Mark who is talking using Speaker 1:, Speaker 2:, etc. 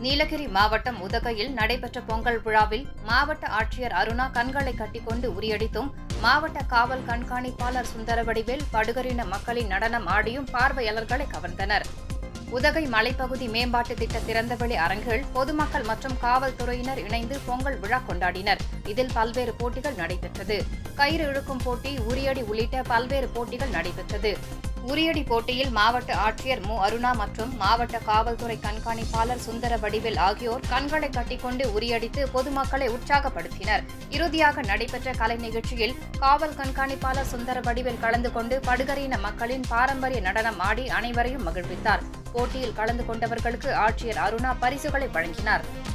Speaker 1: நீலகிரி மாவட்டம் உதகையில் நடைபெற்ற பொங்கல் விழாவில் மாவட்ட ஆட்சியர் அருணா கண்களை கட்டிக்கொண்டு உரியடித்தும் மாவட்ட காவல் கண்காணிப்பாளர் சுந்தரவடிவேல் படுகரின மக்களின் நடனம் ஆடியும் பார்வையாளர்களை கவர்ந்தனர் உதகை மலைப்பகுதி மேம்பாட்டு திட்ட திறந்தவெளி அரங்கில் பொதுமக்கள் மற்றும் காவல்துறையினர் இணைந்து பொங்கல் விழா கொண்டாடினர் இதில் பல்வேறு போட்டிகள் நடைபெற்றது கயிறு இழுக்கும் போட்டி உரியடி உள்ளிட்ட பல்வேறு போட்டிகள் நடைபெற்றது உரியடி போட்டியில் மாவட்ட ஆட்சியர் மு அருணா மற்றும் மாவட்ட காவல்துறை கண்காணிப்பாளர் சுந்தர வடிவேல் ஆகியோர் கண்களை கட்டிக்கொண்டு உரியடித்து பொதுமக்களை உற்சாகப்படுத்தினர் இறுதியாக நடைபெற்ற கலை நிகழ்ச்சியில் காவல் கண்காணிப்பாளர் சுந்தர வடிவேல் கலந்து கொண்டு படுகரின மக்களின் பாரம்பரிய நடனம் ஆடி அனைவரையும் மகிழ்வித்தார் போட்டியில் கலந்து கொண்டவர்களுக்கு ஆட்சியர் அருணா பரிசுகளை வழங்கினார்